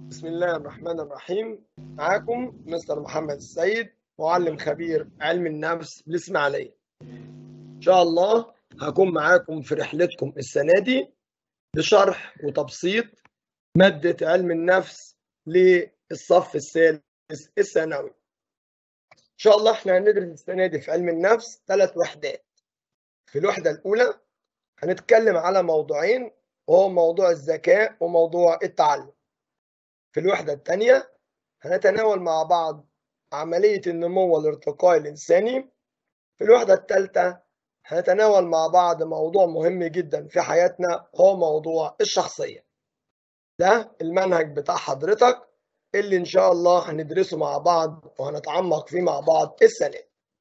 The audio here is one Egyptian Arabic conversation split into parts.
بسم الله الرحمن الرحيم معاكم مستر محمد السيد معلم خبير علم النفس بالإسماعيلية إن شاء الله هكون معاكم في رحلتكم السنة دي بشرح وتبسيط مادة علم النفس للصف الثالث الثانوي إن شاء الله إحنا هندرس السنة دي في علم النفس ثلاث وحدات في الوحدة الأولى هنتكلم على موضوعين وهو موضوع الذكاء وموضوع التعلم في الوحدة الثانية هنتناول مع بعض عملية النمو والارتقاء الإنساني في الوحدة الثالثة هنتناول مع بعض موضوع مهم جدا في حياتنا هو موضوع الشخصية ده المنهج بتاع حضرتك اللي إن شاء الله هندرسه مع بعض وهنتعمق فيه مع بعض السنة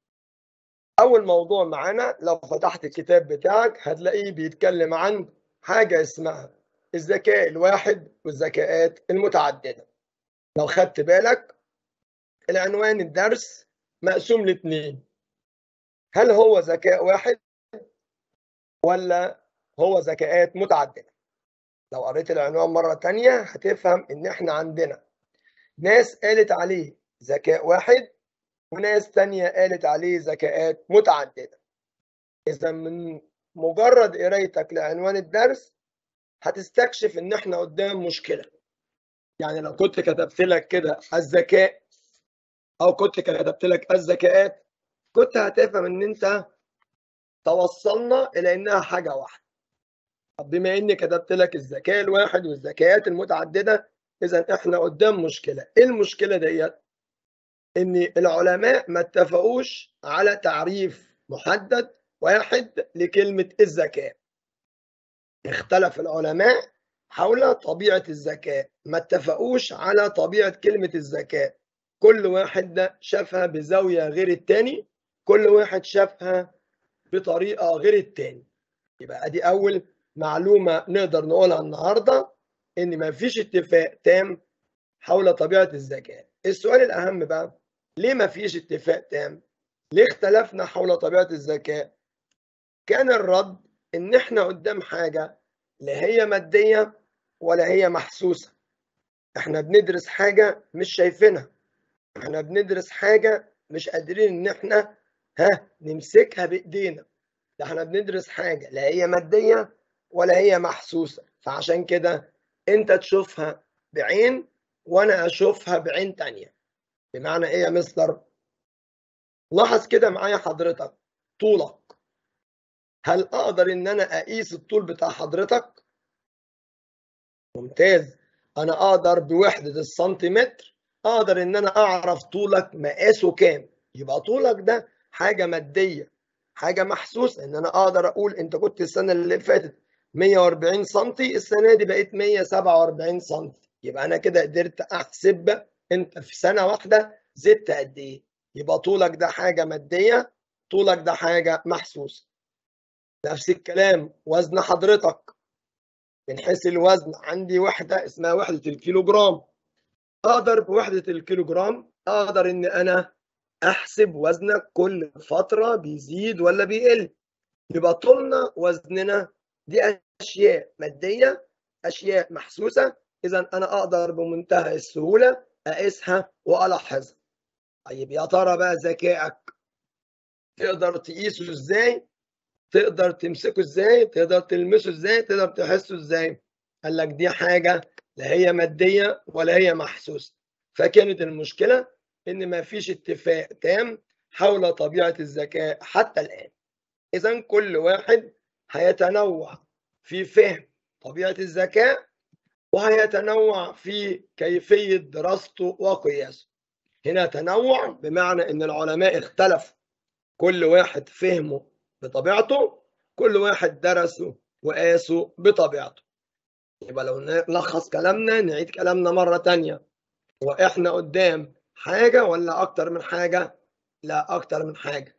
أول موضوع معانا لو فتحت الكتاب بتاعك هتلاقيه بيتكلم عن حاجة اسمها الذكاء الواحد والذكاءات المتعددة لو خدت بالك العنوان الدرس مقسوم لاتنين هل هو ذكاء واحد ولا هو ذكاءات متعددة لو قريت العنوان مرة تانية هتفهم ان احنا عندنا ناس قالت عليه ذكاء واحد وناس تانية قالت عليه ذكاءات متعددة إذا من مجرد قرايتك لعنوان الدرس هتستكشف ان احنا قدام مشكله يعني لو كنت كتبت لك كده الذكاء او كنت كتبت لك الذكاءات كنت هتفهم ان انت توصلنا الى انها حاجه واحده طب بما اني كتبت لك الذكاء الواحد والذكاءات المتعدده اذا احنا قدام مشكله ايه المشكله ديت ان العلماء ما اتفقوش على تعريف محدد واحد لكلمه الذكاء اختلف العلماء حول طبيعة الذكاء ما اتفقوش على طبيعة كلمة الذكاء كل واحد شافها بزاوية غير التاني كل واحد شافها بطريقة غير التاني يبقى دي أول معلومة نقدر نقولها النهاردة إن ما فيش اتفاق تام حول طبيعة الذكاء السؤال الأهم بقى ليه ما فيش اتفاق تام؟ ليه اختلفنا حول طبيعة الذكاء؟ كان الرد ان احنا قدام حاجه لا هي ماديه ولا هي محسوسه احنا بندرس حاجه مش شايفينها احنا بندرس حاجه مش قادرين ان احنا ها نمسكها بايدينا ده احنا بندرس حاجه لا هي ماديه ولا هي محسوسه فعشان كده انت تشوفها بعين وانا اشوفها بعين تانية بمعنى ايه يا مستر لاحظ كده معايا حضرتك طولك هل اقدر ان انا اقيس الطول بتاع حضرتك ممتاز انا اقدر بوحده السنتيمتر اقدر ان انا اعرف طولك مقاسه كام يبقى طولك ده حاجه ماديه حاجه محسوسه ان انا اقدر اقول انت كنت السنه اللي فاتت 140 سم السنه دي بقيت 147 سم يبقى انا كده قدرت احسب انت في سنه واحده زدت قد ايه يبقى طولك ده حاجه ماديه طولك ده حاجه محسوسه نفس الكلام وزن حضرتك من حيث الوزن عندي وحدة اسمها وحدة الكيلوجرام أقدر بوحدة الكيلوجرام أقدر إن أنا أحسب وزنك كل فترة بيزيد ولا بيقل يبقى طولنا وزننا دي أشياء مادية أشياء محسوسة إذا أنا أقدر بمنتهى السهولة أقيسها وألاحظها طيب يا ترى بقى ذكائك تقدر تقيسه إزاي تقدر تمسكه ازاي تقدر تلمسه ازاي تقدر تحسه ازاي قال لك دي حاجه لا هي ماديه ولا هي محسوسه فكانت المشكله ان ما فيش اتفاق تام حول طبيعه الذكاء حتى الان اذا كل واحد هيتنوع في فهم طبيعه الذكاء وهيتنوع في كيفيه دراسته وقياسه هنا تنوع بمعنى ان العلماء اختلفوا كل واحد فهمه بطبيعته كل واحد درسه وقاسه بطبيعته يبقى لو نلخص كلامنا نعيد كلامنا مرة تانية وإحنا قدام حاجة ولا أكتر من حاجة؟ لا أكتر من حاجة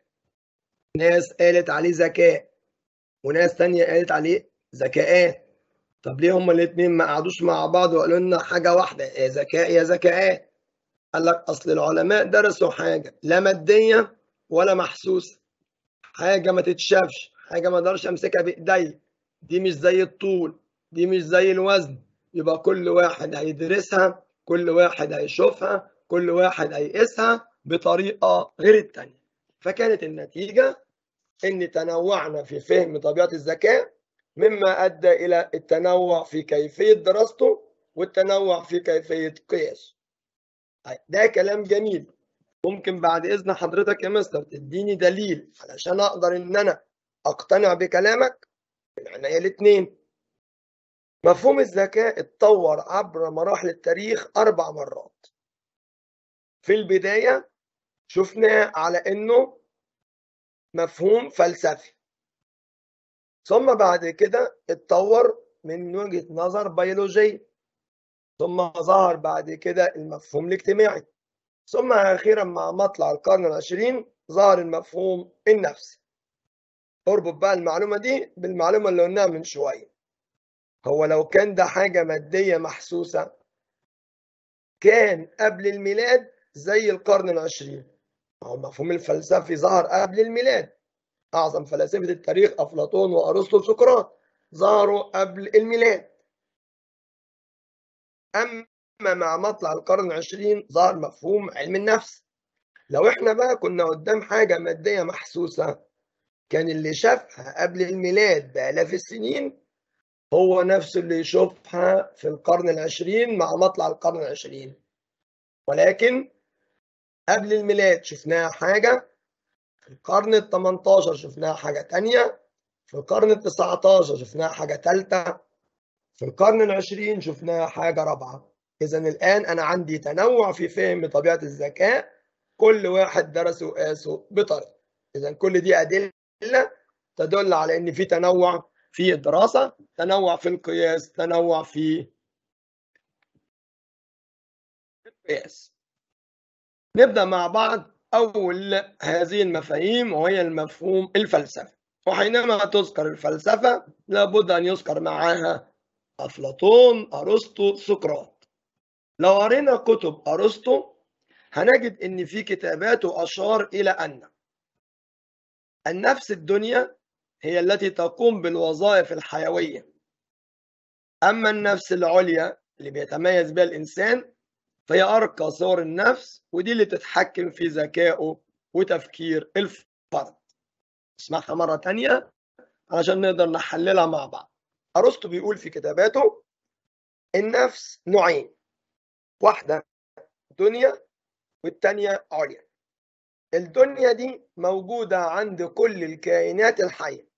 ناس قالت عليه ذكاء وناس تانية قالت عليه ذكاءات طب ليه هما الاتنين ما قعدوش مع بعض وقالوا لنا حاجة واحدة يا ذكاء يا ذكاءات قال لك أصل العلماء درسوا حاجة لا مادية ولا محسوسة حاجه ما تتشافش حاجه ما اقدرش امسكها بايدي دي مش زي الطول دي مش زي الوزن يبقى كل واحد هيدرسها كل واحد هيشوفها كل واحد هيقيسها بطريقة غير التانية فكانت النتيجة إن تنوعنا في فهم طبيعة الذكاء مما أدى إلى التنوع في كيفية دراسته والتنوع في كيفية قياسه ده كلام جميل ممكن بعد إذن حضرتك يا مستر تديني دليل علشان أقدر إن أنا أقتنع بكلامك من عينيا الاتنين مفهوم الذكاء اتطور عبر مراحل التاريخ أربع مرات في البداية شفناه على إنه مفهوم فلسفي ثم بعد كده اتطور من وجهة نظر بيولوجية ثم ظهر بعد كده المفهوم الاجتماعي ثم أخيرا مع مطلع القرن العشرين ظهر المفهوم النفسي اربط بقى المعلومة دي بالمعلومة اللي قلناها من شوية هو لو كان ده حاجة مادية محسوسة كان قبل الميلاد زي القرن العشرين هو المفهوم الفلسفي ظهر قبل الميلاد أعظم فلاسفة التاريخ أفلاطون وأرسطو وسقراط ظهروا قبل الميلاد أما مع مطلع القرن العشرين ظهر مفهوم علم النفس لو احنا بقى كنا قدام حاجة مادية محسوسة كان اللي شافها قبل الميلاد بآلاف السنين هو نفسه اللي يشوفها في القرن العشرين مع مطلع القرن العشرين ولكن قبل الميلاد شفناها حاجة في القرن ال 18 شفناها حاجة تانية في القرن ال 19 شفناها حاجة تالتة في القرن العشرين شفناها حاجة رابعة إذا الآن أنا عندي تنوع في فهم طبيعة الذكاء كل واحد درسه وقاسه بطريقة إذا كل دي أدلة تدل على إن في تنوع في الدراسة تنوع في القياس تنوع في القياس نبدأ مع بعض أول هذه المفاهيم وهي المفهوم الفلسفي وحينما تذكر الفلسفة لابد أن يذكر معها أفلاطون أرسطو سقراط لو قرينا كتب أرسطو هنجد إن في كتاباته أشار إلى أن النفس الدنيا هي التي تقوم بالوظائف الحيوية أما النفس العليا اللي بيتميز بها الإنسان فهي أرقى صور النفس ودي اللي تتحكم في ذكائه وتفكير الفرد اسمعها مرة تانية علشان نقدر نحللها مع بعض أرسطو بيقول في كتاباته النفس نوعين واحدة دنيا والتانية عليا الدنيا دي موجودة عند كل الكائنات الحية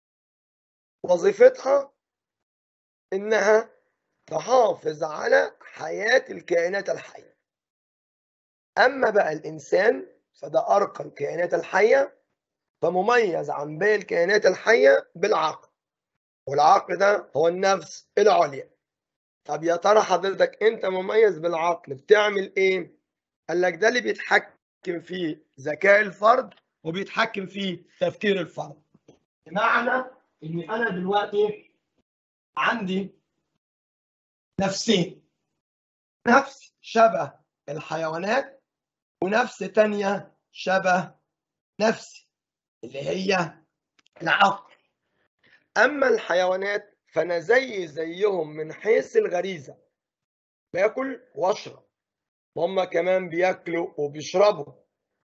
وظيفتها إنها تحافظ على حياة الكائنات الحية أما بقى الإنسان فده أرقى الكائنات الحية فمميز عن باقي الكائنات الحية بالعقل والعقل ده هو النفس العليا طب يا ترى حضرتك أنت مميز بالعقل بتعمل إيه؟ قال لك ده اللي بيتحكم في ذكاء الفرد وبيتحكم في تفكير الفرد بمعنى إن أنا دلوقتي عندي نفسين نفس شبه الحيوانات ونفس تانية شبه نفسي اللي هي العقل أما الحيوانات فأنا زي زيهم من حيث الغريزة باكل واشرب وهم كمان بياكلوا وبيشربوا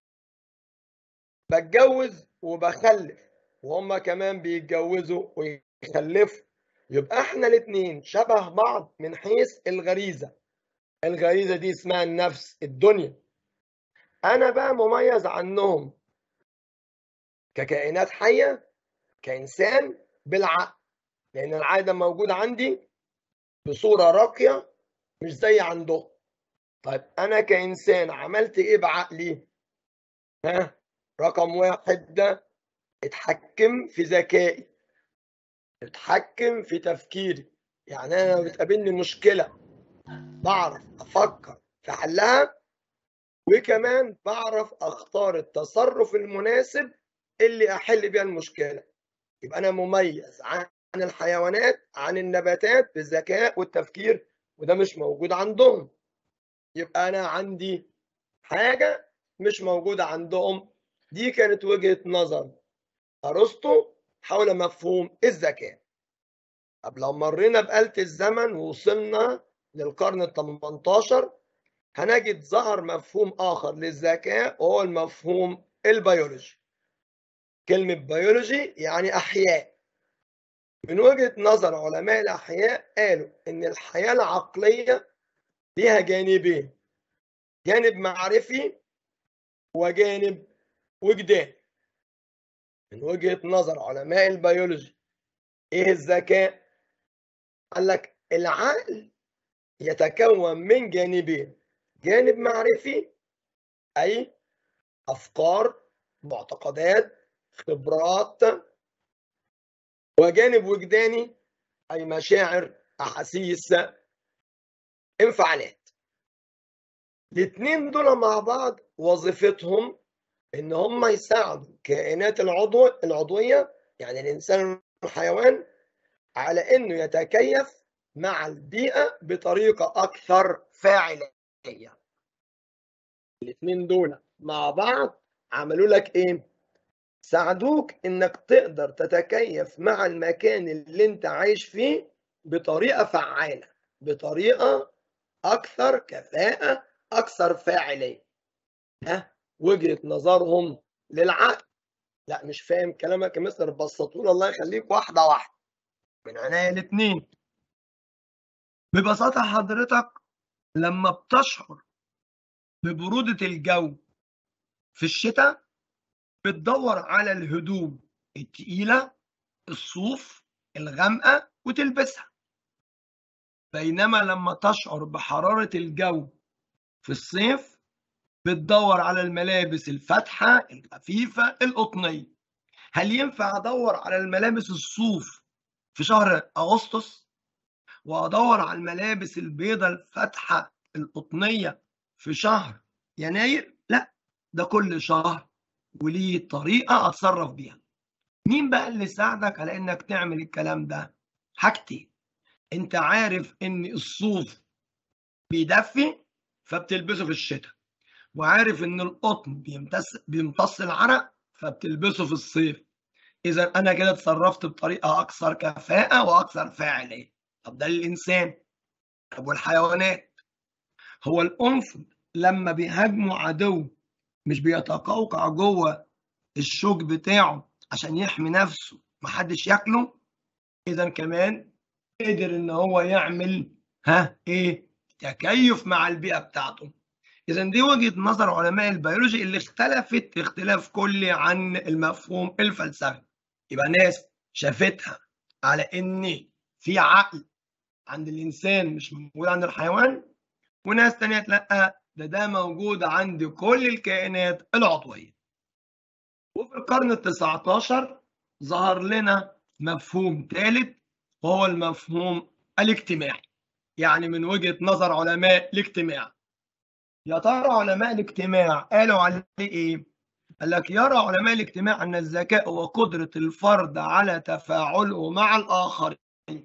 بتجوز وبخلف وهم كمان بيتجوزوا ويخلفوا يبقى احنا الاتنين شبه بعض من حيث الغريزة الغريزة دي اسمها النفس الدنيا انا بقى مميز عنهم ككائنات حية كإنسان بالعقل لأن العقل ده موجود عندي بصورة راقية مش زي عندهم طيب أنا كإنسان عملت إيه بعقلي؟ ها رقم واحد ده اتحكم في ذكائي اتحكم في تفكيري يعني أنا لو بتقابلني مشكلة بعرف أفكر في حلها وكمان بعرف أختار التصرف المناسب اللي أحل بيها المشكلة يبقى أنا مميز عن الحيوانات عن النباتات بالذكاء والتفكير وده مش موجود عندهم يبقى أنا عندي حاجة مش موجودة عندهم دي كانت وجهة نظر أرسطو حول مفهوم الذكاء طب لو مرينا بآلة الزمن ووصلنا للقرن ال 18 هنجد ظهر مفهوم آخر للذكاء وهو المفهوم البيولوجي كلمة بيولوجي يعني أحياء من وجهة نظر علماء الأحياء قالوا إن الحياة العقلية ليها جانبين جانب معرفي وجانب وجداني من وجهة نظر علماء البيولوجي إيه الذكاء؟ قال لك العقل يتكون من جانبين جانب معرفي أي أفكار معتقدات خبرات وجانب وجداني أي مشاعر أحاسيس انفعالات الاثنين دول مع بعض وظيفتهم ان هم يساعدوا الكائنات العضو العضويه يعني الانسان والحيوان على انه يتكيف مع البيئه بطريقه اكثر فاعليه الاثنين دول مع بعض عملوا لك ايه ساعدوك انك تقدر تتكيف مع المكان اللي انت عايش فيه بطريقه فعاله بطريقه اكثر كفاءه اكثر فاعليه ها وجهه نظرهم للعقل لا مش فاهم كلامك يا مستر بسطوله الله يخليك واحده واحده من عينيا الاثنين ببساطه حضرتك لما بتشعر ببروده الجو في الشتاء بتدور على الهدوم التقيله الصوف الغامقه وتلبسها بينما لما تشعر بحراره الجو في الصيف بتدور على الملابس الفاتحة الخفيفة القطنية هل ينفع أدور على الملابس الصوف في شهر أغسطس وأدور على الملابس البيضة الفاتحة القطنية في شهر يناير لا ده كل شهر وليه طريقة أتصرف بيها مين بقى اللي ساعدك على إنك تعمل الكلام ده حاجتين انت عارف ان الصوف بيدفي فبتلبسه في الشتاء وعارف ان القطن بيمتص بيمتص العرق فبتلبسه في الصيف اذا انا كده اتصرفت بطريقه اكثر كفاءه واكثر فاعليه طب ده الانسان طب والحيوانات هو الانف لما بيهاجموا عدو مش بيتقوقع جوه الشوك بتاعه عشان يحمي نفسه محدش ياكله اذا كمان قدر ان هو يعمل ها ايه تكيف مع البيئه بتاعته اذا دي وجهه نظر علماء البيولوجي اللي اختلفت اختلاف كلي عن المفهوم الفلسفي يبقى ناس شافتها على ان في عقل عند الانسان مش موجود عند الحيوان وناس تانية لا ده ده موجود عند كل الكائنات العضويه وفي القرن ال 19 ظهر لنا مفهوم ثالث وهو المفهوم الاجتماعي يعني من وجهة نظر علماء الاجتماع يا ترى علماء الاجتماع قالوا عليه ايه قال لك يرى علماء الاجتماع ان الذكاء هو قدرة الفرد على تفاعله مع الآخرين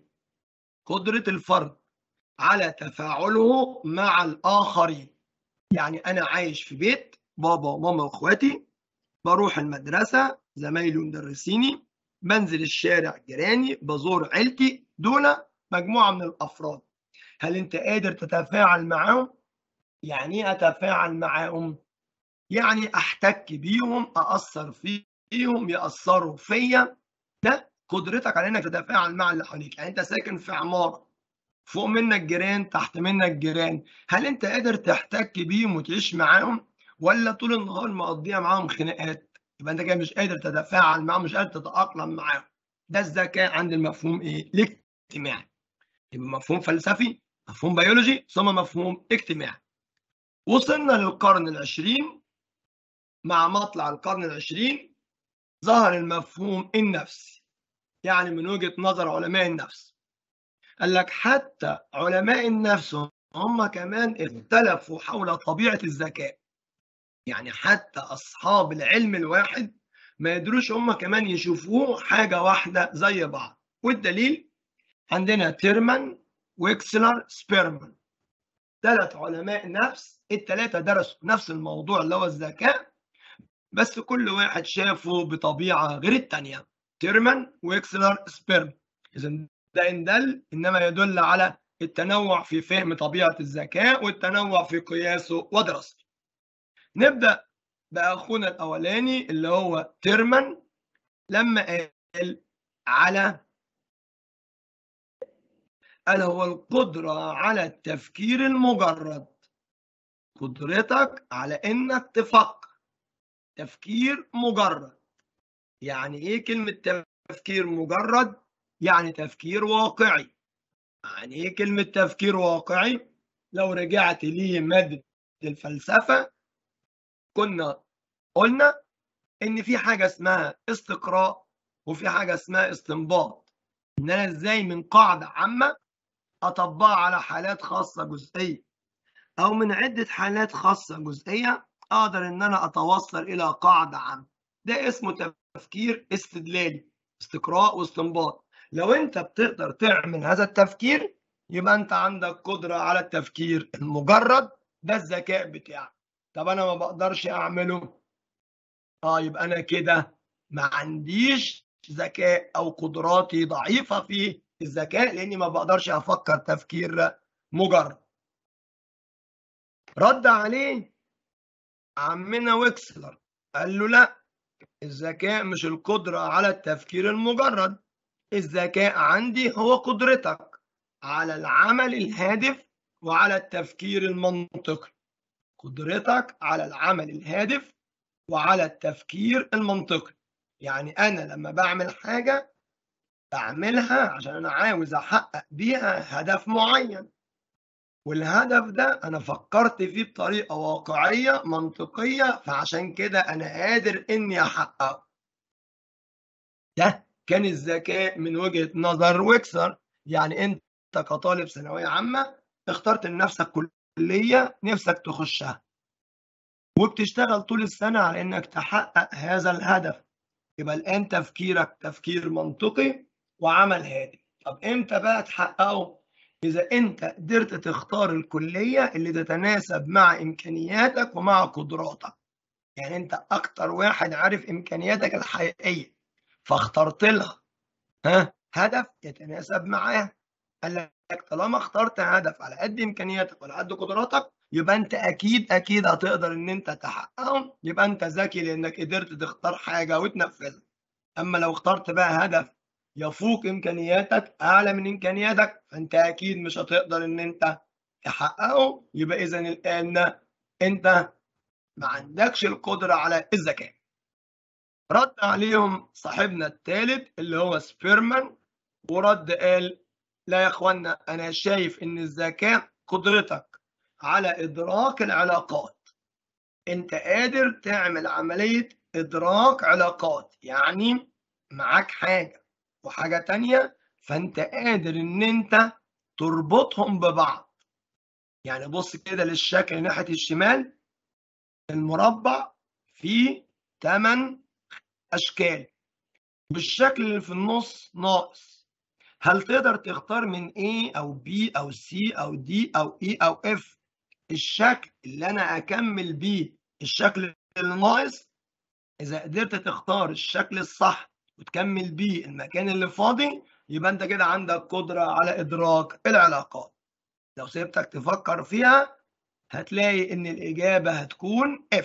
قدرة الفرد على تفاعله مع الآخرين يعني أنا عايش في بيت بابا وماما وإخواتي بروح المدرسة زمايلي ومدرسيني بنزل الشارع جيراني بزور عيلتي دول مجموعة من الأفراد هل أنت قادر تتفاعل معاهم؟ يعني إيه أتفاعل معاهم؟ يعني أحتك بيهم أأثر فيهم يأثروا فيا ده قدرتك على إنك تتفاعل مع اللي حواليك يعني أنت ساكن في عمارة فوق منك جيران تحت منك جيران هل أنت قادر تحتك بيهم وتعيش معاهم؟ ولا طول النهار مقضيها معاهم خناقات؟ يبقى انت كده مش قادر تتفاعل معاهم مش قادر تتاقلم معاهم ده الذكاء عند المفهوم ايه الاجتماعي يبقى مفهوم فلسفي مفهوم بيولوجي ثم مفهوم اجتماعي وصلنا للقرن العشرين مع مطلع القرن العشرين ظهر المفهوم النفسي يعني من وجهة نظر علماء النفس قال لك حتى علماء النفس هم كمان اختلفوا حول طبيعة الذكاء يعني حتى أصحاب العلم الواحد ما يدروش هم كمان يشوفوه حاجة واحدة زي بعض والدليل عندنا تيرمان ويكسلر سبيرمان ثلاث علماء نفس الثلاثة درسوا نفس الموضوع اللي هو الذكاء بس كل واحد شافه بطبيعة غير الثانية تيرمان ويكسلر سبيرمان إذا ده إن دل إنما يدل على التنوع في فهم طبيعة الذكاء والتنوع في قياسه ودراسته نبدأ بأخونا الأولاني اللي هو تيرمان لما قال على قال هو القدرة على التفكير المجرد قدرتك على إنك تفكر تفكير مجرد يعني إيه كلمة تفكير مجرد؟ يعني تفكير واقعي يعني إيه كلمة تفكير واقعي؟ لو رجعت لمادة الفلسفة كنا قلنا إن في حاجة اسمها استقراء وفي حاجة اسمها استنباط إن أنا إزاي من قاعدة عامة أطبقها على حالات خاصة جزئية أو من عدة حالات خاصة جزئية أقدر إن أنا أتوصل إلى قاعدة عامة ده اسمه تفكير استدلالي استقراء واستنباط لو أنت بتقدر تعمل هذا التفكير يبقى أنت عندك قدرة على التفكير المجرد ده الذكاء بتاعك طب أنا ما بقدرش أعمله آه يبقى أنا كده ما عنديش ذكاء أو قدراتي ضعيفة في الذكاء لاني ما بقدرش افكر تفكير مجرد رد عليه عمنا ويكسلر قال له لا الذكاء مش القدرة على التفكير المجرد الذكاء عندي هو قدرتك على العمل الهادف وعلى التفكير المنطقي قدرتك على العمل الهادف وعلى التفكير المنطقي يعني أنا لما بعمل حاجة بعملها عشان انا عاوز احقق بيها هدف معين والهدف ده انا فكرت فيه بطريقه واقعيه منطقيه فعشان كده انا قادر اني احققه ده كان الذكاء من وجهه نظر ويكسر يعني انت كطالب ثانويه عامه اخترت لنفسك كليه نفسك تخشها وبتشتغل طول السنه على انك تحقق هذا الهدف يبقى الان تفكيرك تفكير منطقي وعمل هادي طب امتى بقى تحققه اذا انت قدرت تختار الكليه اللي تتناسب مع امكانياتك ومع قدراتك يعني انت اكتر واحد عارف امكانياتك الحقيقيه فاخترت لها ها هدف يتناسب معاه قال لك طالما اخترت هدف على قد امكانياتك وعلى قد قدراتك يبقى انت اكيد اكيد هتقدر ان انت تحققهم يبقى انت ذكي لانك قدرت تختار حاجه وتنفذها اما لو اخترت بقى هدف يفوق امكانياتك اعلى من امكانياتك فانت اكيد مش هتقدر ان انت تحققه يبقى اذا الان انت ما عندكش القدره على الذكاء رد عليهم صاحبنا الثالث اللي هو سبيرمان ورد قال لا يا اخوانا انا شايف ان الذكاء قدرتك على ادراك العلاقات انت قادر تعمل عمليه ادراك علاقات يعني معاك حاجه وحاجة تانية فأنت قادر إن أنت تربطهم ببعض يعني بص كده للشكل ناحية الشمال المربع فيه 8 أشكال بالشكل اللي في النص ناقص هل تقدر تختار من A أو B أو C أو D أو E أو F الشكل اللي أنا أكمل بيه الشكل اللي ناقص إذا قدرت تختار الشكل الصح وتكمل بيه المكان اللي فاضي يبقى انت كده عندك قدرة على إدراك العلاقات لو سيبتك تفكر فيها هتلاقي إن الإجابة هتكون F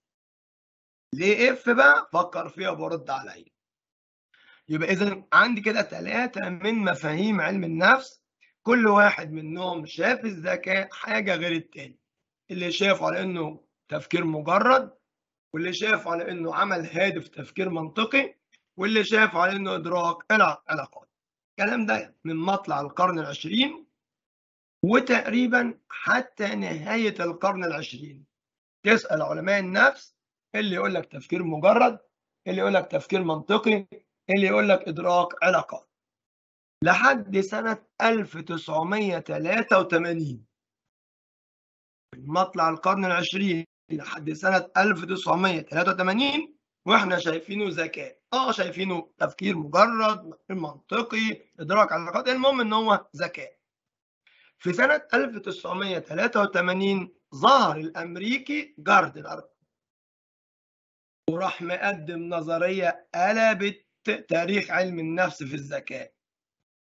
ليه F بقى؟ فكر فيها برد عليا يبقى إذا عندي كده ثلاثة من مفاهيم علم النفس كل واحد منهم شاف الذكاء حاجة غير التاني اللي شافه على إنه تفكير مجرد واللي شافه على إنه عمل هادف تفكير منطقي واللي شاف على انه ادراك العلاقات الكلام ده من مطلع القرن العشرين وتقريبا حتى نهاية القرن العشرين تسأل علماء النفس اللي يقول لك تفكير مجرد اللي يقول لك تفكير منطقي اللي يقول لك إدراك علاقات لحد سنة 1983 من مطلع القرن العشرين لحد سنة 1983 واحنا شايفينه ذكاء اه شايفينه تفكير مجرد منطقي ادراك علاقات المهم ان هو ذكاء في سنة 1983 ظهر الامريكي جاردنر وراح مقدم نظرية قلبت تاريخ علم النفس في الذكاء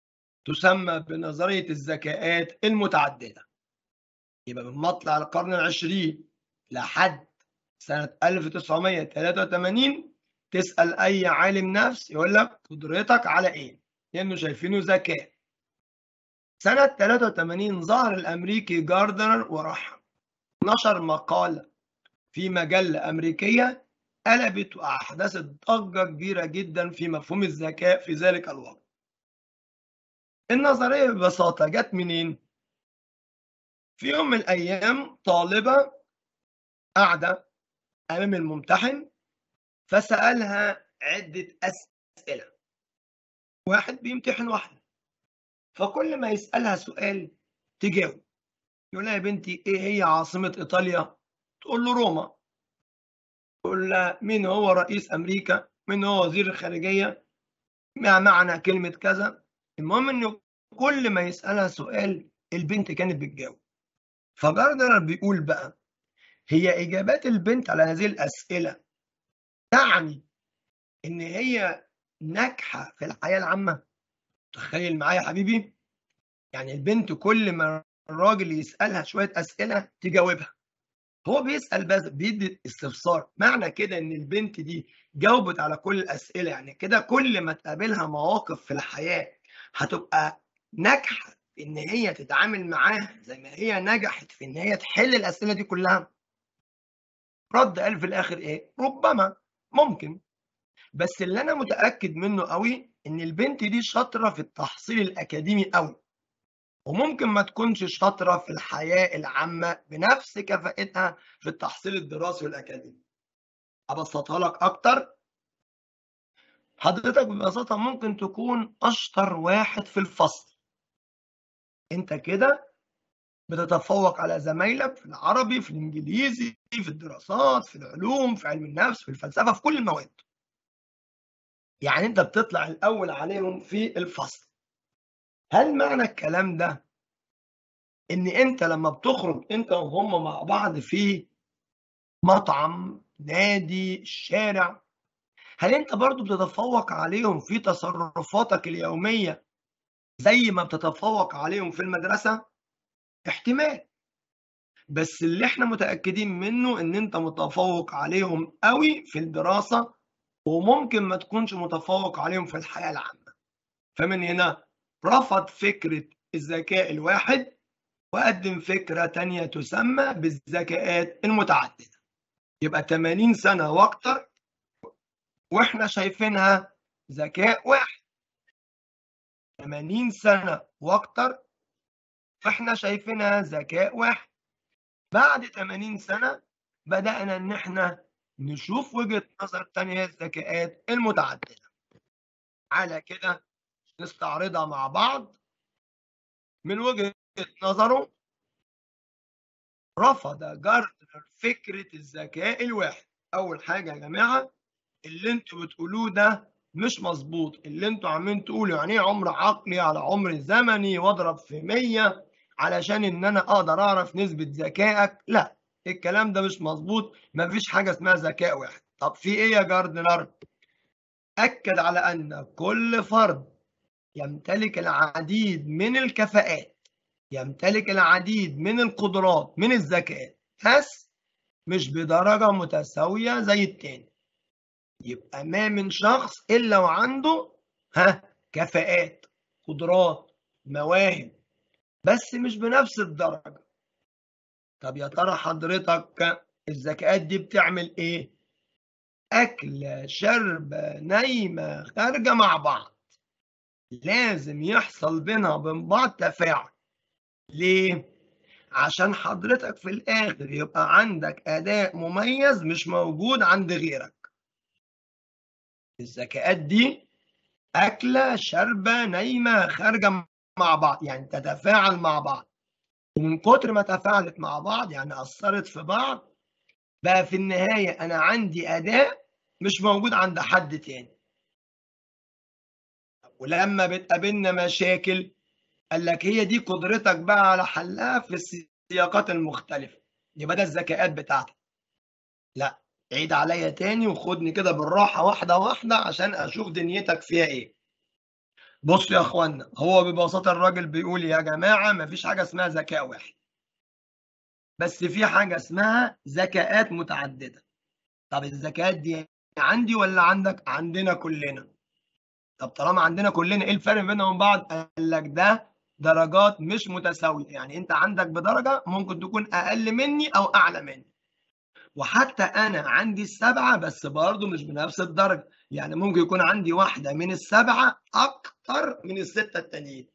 تسمى بنظرية الذكاءات المتعددة يبقى من مطلع القرن العشرين لحد سنة 1983 تسأل أي عالم نفس يقول لك قدرتك على إيه؟ لأنه شايفينه ذكاء. سنة 83 ظهر الأمريكي جاردنر وراح نشر مقالة في مجلة أمريكية قلبت وأحدثت ضجة كبيرة جدا في مفهوم الذكاء في ذلك الوقت. النظرية ببساطة جت منين؟ في يوم من الأيام طالبة قاعدة أمام الممتحن فسألها عدة أسئلة واحد بيمتحن واحدة فكل ما يسألها سؤال تجاوب يقول لها يا بنتي إيه هي عاصمة إيطاليا؟ تقول له روما تقول لها مين هو رئيس أمريكا؟ مين هو وزير الخارجية؟ ما معنى كلمة كذا؟ المهم إنه كل ما يسألها سؤال البنت كانت بتجاوب فجاردنر بيقول بقى هي إجابات البنت على هذه الأسئلة تعني إن هي ناجحة في الحياة العامة تخيل معايا يا حبيبي يعني البنت كل ما الراجل يسألها شوية أسئلة تجاوبها هو بيسأل بس بيدي استفسار معنى كده إن البنت دي جاوبت على كل الأسئلة يعني كده كل ما تقابلها مواقف في الحياة هتبقى ناجحة في إن هي تتعامل معاها زي ما هي نجحت في إن هي تحل الأسئلة دي كلها رد قال في الآخر إيه؟ ربما ممكن بس اللي أنا متأكد منه قوي إن البنت دي شاطرة في التحصيل الأكاديمي قوي وممكن ما تكونش شاطرة في الحياة العامة بنفس كفاءتها في التحصيل الدراسي والأكاديمي أبسطها لك أكتر حضرتك ببساطة ممكن تكون أشطر واحد في الفصل أنت كده بتتفوق على زمايلك في العربي في الإنجليزي في الدراسات في العلوم في علم النفس في الفلسفة في كل المواد يعني أنت بتطلع الأول عليهم في الفصل هل معنى الكلام ده ان انت لما بتخرج انت وهم مع بعض في مطعم نادي الشارع هل انت برضو بتتفوق عليهم في تصرفاتك اليومية زي ما بتتفوق عليهم في المدرسة احتمال بس اللي احنا متأكدين منه ان انت متفوق عليهم قوي في الدراسة وممكن ما تكونش متفوق عليهم في الحياة العامة فمن هنا رفض فكرة الذكاء الواحد وقدم فكرة تانية تسمى بالذكاءات المتعددة يبقى 80 سنة واكتر واحنا شايفينها ذكاء واحد 80 سنة واكتر واحنا شايفينها ذكاء واحد بعد 80 سنة بدأنا ان احنا نشوف وجهة نظر تانية الذكاءات المتعددة على كده نستعرضها مع بعض من وجهة نظره رفض جاردنر فكرة الذكاء الواحد أول حاجة يا جماعة اللي انتوا بتقولوه ده مش مظبوط اللي انتوا عمالين تقولوا يعني ايه عمر عقلي على عمر زمني واضرب في 100 علشان ان انا اقدر اعرف نسبة ذكائك لا الكلام ده مش مظبوط مفيش حاجة اسمها ذكاء واحد طب في ايه يا جاردنر أكد على أن كل فرد يمتلك العديد من الكفاءات يمتلك العديد من القدرات من الذكاء بس مش بدرجة متساوية زي التاني يبقى ما من شخص إلا وعنده ها كفاءات قدرات مواهب بس مش بنفس الدرجة طب يا ترى حضرتك الذكاءات دي بتعمل ايه أكلة شربة نايمة خارجة مع بعض لازم يحصل بينها وبين بعض تفاعل ليه؟ عشان حضرتك في الآخر يبقى عندك أداء مميز مش موجود عند غيرك الذكاءات دي أكلة شربة نايمة خارجة مع بعض يعني تتفاعل مع بعض ومن كتر ما تفاعلت مع بعض يعني أثرت في بعض بقى في النهاية أنا عندي أداء مش موجود عند حد تاني ولما بتقابلنا مشاكل قال لك هي دي قدرتك بقى على حلها في السياقات المختلفة يبقى ده الذكاءات بتاعتك لا عيد عليا تاني وخدني كده بالراحة واحدة واحدة عشان أشوف دنيتك فيها إيه بصوا يا اخوانا هو ببساطه الراجل بيقول يا جماعه ما فيش حاجه اسمها ذكاء واحد بس في حاجه اسمها ذكاءات متعدده طب الذكاءات دي عندي ولا عندك عندنا كلنا طب طالما عندنا كلنا ايه الفرق بيننا وبين بعض قال لك ده درجات مش متساويه يعني انت عندك بدرجه ممكن تكون اقل مني او اعلى مني وحتى انا عندي السبعه بس برضه مش بنفس الدرجه يعني ممكن يكون عندي واحده من السبعه اكتر من السته التانيين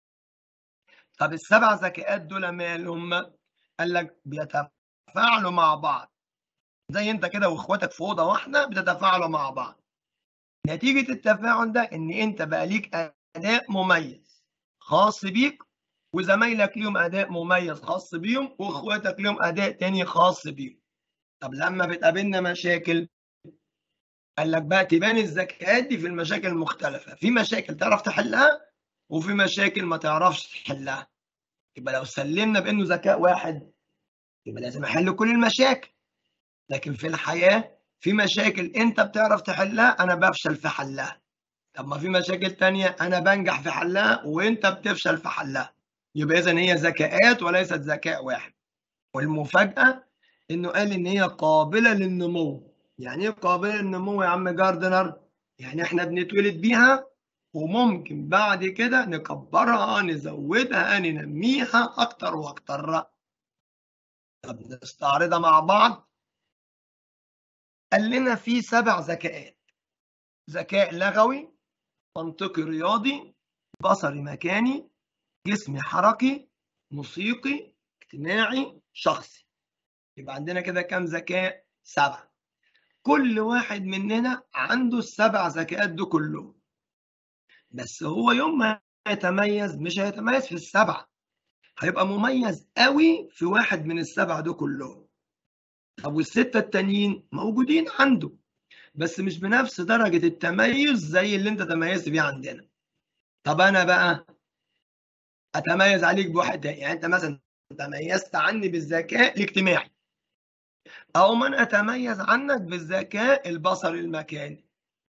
طب السبع ذكاءات دول مالهم قال لك بيتفاعلوا مع بعض زي انت كده واخواتك في اوضه واحده بتتفاعلوا مع بعض نتيجه التفاعل ده ان انت بقى ليك اداء مميز خاص بيك وزمايلك ليهم اداء مميز خاص بيهم واخواتك ليهم اداء تاني خاص بيهم طب لما بتقابلنا مشاكل قال لك بقى تبان الذكاءات دي في المشاكل المختلفه في مشاكل تعرف تحلها وفي مشاكل ما تعرفش تحلها يبقى لو سلمنا بانه ذكاء واحد يبقى لازم احل كل المشاكل لكن في الحياه في مشاكل انت بتعرف تحلها انا بفشل في حلها طب ما في مشاكل تانية انا بنجح في حلها وانت بتفشل في حلها يبقى اذا هي ذكاءات وليست ذكاء واحد والمفاجاه انه قال ان هي قابله للنمو يعني ايه قابله للنمو يا عم جاردنر يعني احنا بنتولد بيها وممكن بعد كده نكبرها نزودها ننميها اكتر واكتر طب نستعرضها مع بعض قال لنا في سبع ذكاءات ذكاء لغوي منطقي رياضي بصري مكاني جسمي حركي موسيقي اجتماعي شخصي يبقى عندنا كده كام ذكاء سبعة كل واحد مننا عنده السبع ذكاءات دول كلهم بس هو يوم ما يتميز مش هيتميز في السبعة هيبقى مميز قوي في واحد من السبعة دول كلهم طب والستة التانيين موجودين عنده بس مش بنفس درجة التميز زي اللي انت تميزت بيه عندنا طب انا بقى اتميز عليك بواحد تاني يعني انت مثلا تميزت عني بالذكاء الاجتماعي او من اتميز عنك بالذكاء البصري المكاني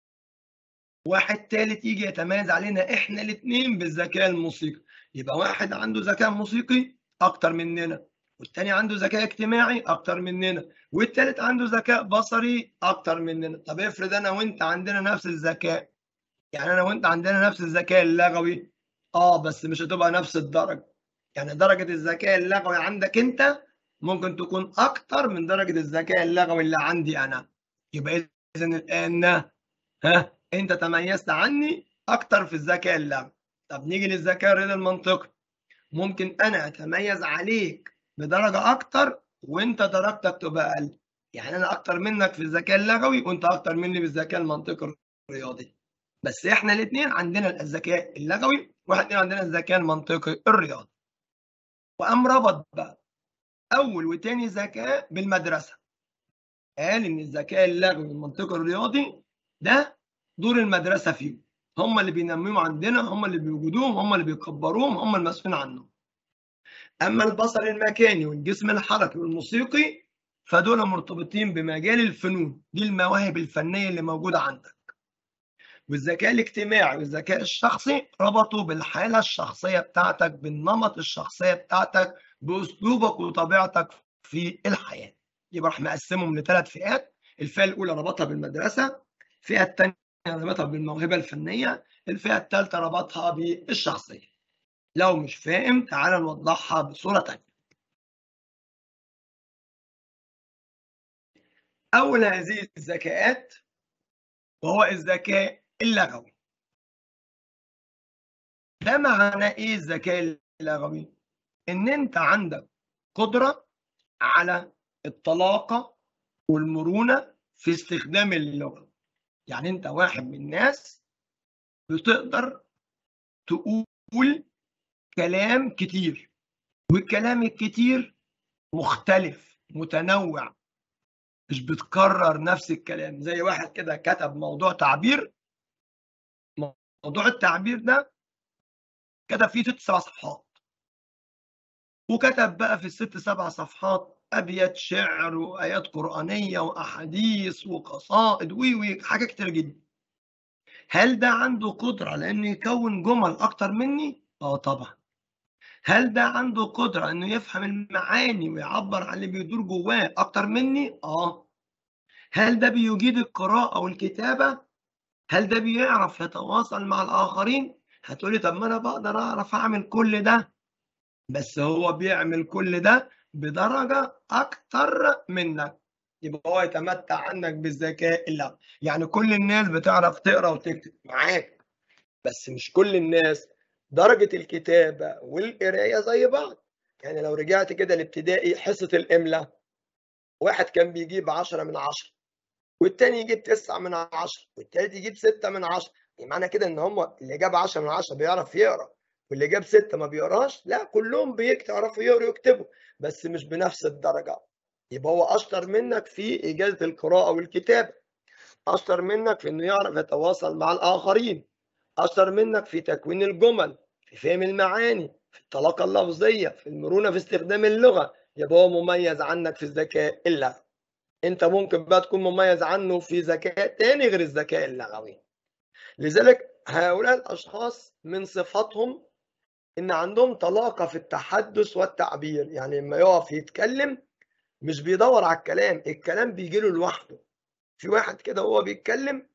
واحد تالت يجي يتميز علينا احنا الاثنين بالذكاء الموسيقي يبقى واحد عنده ذكاء موسيقي اكتر مننا والتاني عنده ذكاء اجتماعي اكتر مننا والتالت عنده ذكاء بصري اكتر مننا طب افرض انا وانت عندنا نفس الذكاء يعني انا وانت عندنا نفس الذكاء اللغوي اه بس مش هتبقى نفس الدرجه يعني درجه الذكاء اللغوي عندك انت ممكن تكون اكتر من درجه الذكاء اللغوي اللي عندي انا يبقى اذا الان ها انت تميزت عني اكتر في الذكاء اللغوي طب نيجي للذكاء الرياضي المنطقي ممكن انا اتميز عليك بدرجه اكتر وانت درجتك تبقى اقل يعني انا اكتر منك في الذكاء اللغوي وانت اكتر مني بالذكاء المنطقي الرياضي بس احنا الاثنين عندنا الذكاء اللغوي واحنا عندنا الذكاء المنطقي الرياضي وقام ربط بقى اول وتاني ذكاء بالمدرسه قال ان الذكاء اللغوي والمنطقي الرياضي ده دور المدرسه فيهم هم اللي بينميهم عندنا هم اللي بيوجدوهم هم اللي بيكبروهم هم المسؤولين عنهم اما البصر المكاني والجسم الحركي والموسيقي فدول مرتبطين بمجال الفنون دي المواهب الفنيه اللي موجوده عندك والذكاء الاجتماعي والذكاء الشخصي ربطوا بالحاله الشخصيه بتاعتك بالنمط الشخصيه بتاعتك باسلوبك وطبيعتك في الحياه يبقى راح مقسمهم لثلاث فئات الفئه الاولى ربطها بالمدرسه الفئه الثانيه ربطها بالموهبه الفنيه الفئه الثالثه ربطها بالشخصيه لو مش فاهم تعال نوضحها بصوره ثانيه اول هذه الذكاءات وهو الذكاء اللغوي ده معناه ايه الذكاء اللغوي ان انت عندك قدره على الطلاقه والمرونه في استخدام اللغه يعني انت واحد من الناس بتقدر تقول كلام كتير والكلام الكتير مختلف متنوع مش بتكرر نفس الكلام زي واحد كده كتب موضوع تعبير موضوع التعبير ده كتب فيه ست سبع صفحات وكتب بقى في الست سبع صفحات ابيات شعر وايات قرانيه واحاديث وقصائد وي وي حاجه كتير جدا هل ده عنده قدرة على إنه يكون جمل أكتر مني؟ آه طبعا. هل ده عنده قدرة إنه يفهم المعاني ويعبر عن اللي بيدور جواه أكتر مني؟ آه. هل ده بيجيد القراءة والكتابة؟ هل ده بيعرف يتواصل مع الآخرين؟ هتقولي طب ما أنا بقدر أعرف أعمل كل ده بس هو بيعمل كل ده بدرجة أكتر منك يبقى هو يتمتع عنك بالذكاء اللغوي يعني كل الناس بتعرف تقرا وتكتب معاك بس مش كل الناس درجة الكتابة والقراية زي بعض يعني لو رجعت كده الابتدائي حصة الإملاء واحد كان بيجيب عشرة من عشرة والتاني يجيب تسعة من عشرة والتالت يجيب ستة من عشرة يعني معنى كده إن هم اللي جاب عشرة من عشرة بيعرف يقرا واللي جاب ستة ما بيقراش لا كلهم بيعرفوا يقروا ويكتبوا بس مش بنفس الدرجة يبقى هو أشطر منك في إجازة القراءة والكتابة أشطر منك في إنه يعرف يتواصل مع الآخرين أشطر منك في تكوين الجمل في فهم المعاني في الطلاقة اللفظية في المرونة في استخدام اللغة يبقى هو مميز عنك في الذكاء اللغوي أنت ممكن بقى تكون مميز عنه في ذكاء تاني غير الذكاء اللغوي لذلك هؤلاء الأشخاص من صفاتهم إن عندهم طلاقة في التحدث والتعبير يعني لما يقف يتكلم مش بيدور على الكلام الكلام بيجي له لوحده في واحد كده وهو بيتكلم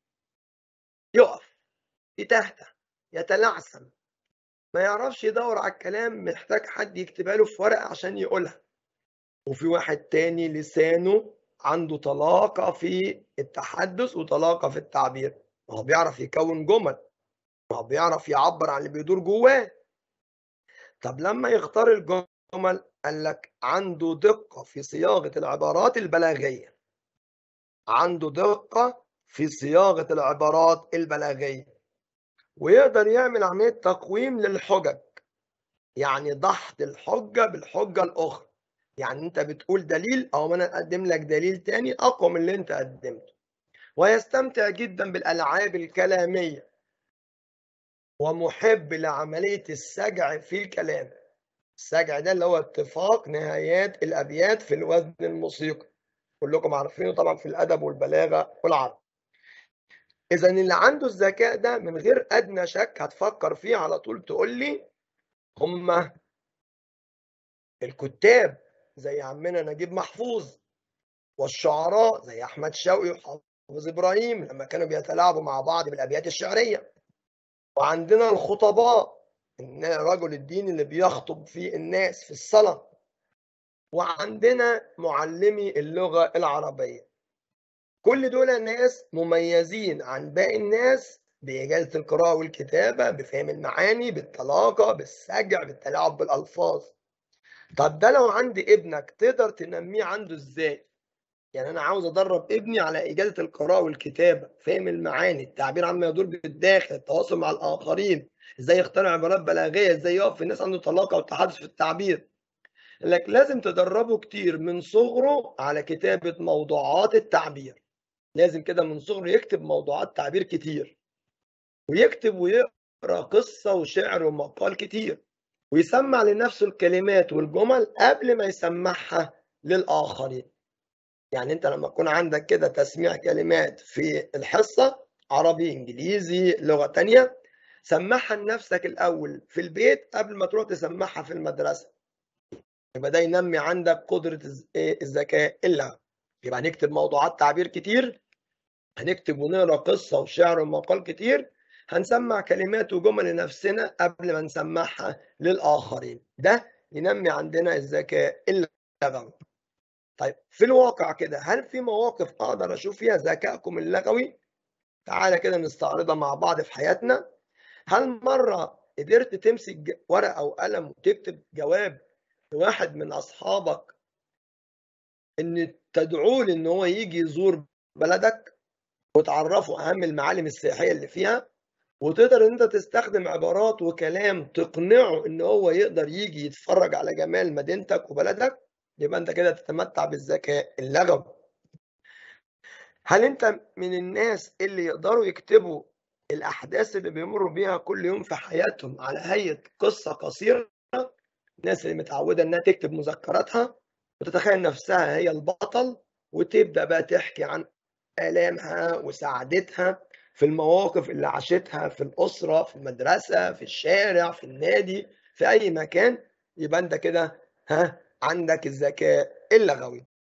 يقف يتهته يتلعثم ما يعرفش يدور على الكلام محتاج حد يكتبها له في ورقة عشان يقولها وفي واحد تاني لسانه عنده طلاقة في التحدث وطلاقة في التعبير ما هو بيعرف يكون جمل ما هو بيعرف يعبر عن اللي بيدور جواه طب لما يختار الجمل قال لك عنده دقة في صياغة العبارات البلاغية عنده دقة في صياغة العبارات البلاغية ويقدر يعمل عملية تقويم للحجج يعني ضحت الحجة بالحجة الأخرى يعني أنت بتقول دليل أو أنا أقدم لك دليل تاني أقوى من اللي أنت قدمته ويستمتع جدا بالألعاب الكلامية ومحب لعملية السجع في الكلام السجع ده اللي هو اتفاق نهايات الأبيات في الوزن الموسيقي كلكم عارفينه طبعا في الأدب والبلاغة والعرب إذا اللي عنده الذكاء ده من غير أدنى شك هتفكر فيه على طول تقول لي هم الكتاب زي عمنا نجيب محفوظ والشعراء زي أحمد شوقي وحافظ إبراهيم لما كانوا بيتلاعبوا مع بعض بالأبيات الشعرية وعندنا الخطباء رجل الدين اللي بيخطب فيه الناس في الصلاة وعندنا معلمي اللغة العربية كل دول ناس مميزين عن باقي الناس بإجازة القراءة والكتابة بفهم المعاني بالطلاقة بالسجع بالتلاعب بالألفاظ طب ده لو عندي ابنك تقدر تنميه عنده ازاي يعني انا عاوز ادرب ابني على اجازه القراءه والكتابه فهم المعاني التعبير عما يدور بالداخل التواصل مع الاخرين ازاي يخترع عبارات بلاغيه ازاي يقف الناس عنده طلاقه والتحدث في التعبير لك لازم تدربه كتير من صغره على كتابه موضوعات التعبير لازم كده من صغره يكتب موضوعات تعبير كتير ويكتب ويقرا قصه وشعر ومقال كتير ويسمع لنفسه الكلمات والجمل قبل ما يسمعها للآخرين يعني انت لما يكون عندك كده تسميع كلمات في الحصة عربي انجليزي لغة تانية سمعها لنفسك الأول في البيت قبل ما تروح تسمعها في المدرسة يبقى ده ينمي عندك قدرة الذكاء اللغوي يبقى هنكتب موضوعات تعبير كتير هنكتب ونقرا قصة وشعر ومقال كتير هنسمع كلمات وجمل لنفسنا قبل ما نسمعها للآخرين ده ينمي عندنا الذكاء اللغوي طيب في الواقع كده هل في مواقف أقدر أشوف فيها ذكائكم اللغوي تعالى كده نستعرضها مع بعض في حياتنا هل مرة قدرت تمسك ورقة أو قلم وتكتب جواب لواحد من أصحابك إن تدعوه إن هو يجي يزور بلدك وتعرفه أهم المعالم السياحية اللي فيها وتقدر ان انت تستخدم عبارات وكلام تقنعه ان هو يقدر يجي يتفرج على جمال مدينتك وبلدك يبقى انت كده تتمتع بالذكاء اللغوي هل انت من الناس اللي يقدروا يكتبوا الاحداث اللي بيمروا بيها كل يوم في حياتهم على هيئه قصه قصيره الناس اللي متعوده انها تكتب مذكراتها وتتخيل نفسها هي البطل وتبدا بقى تحكي عن الامها وسعادتها في المواقف اللي عاشتها في الأسرة في المدرسة في الشارع في النادي في أي مكان يبقى أنت كده ها عندك الذكاء اللغوي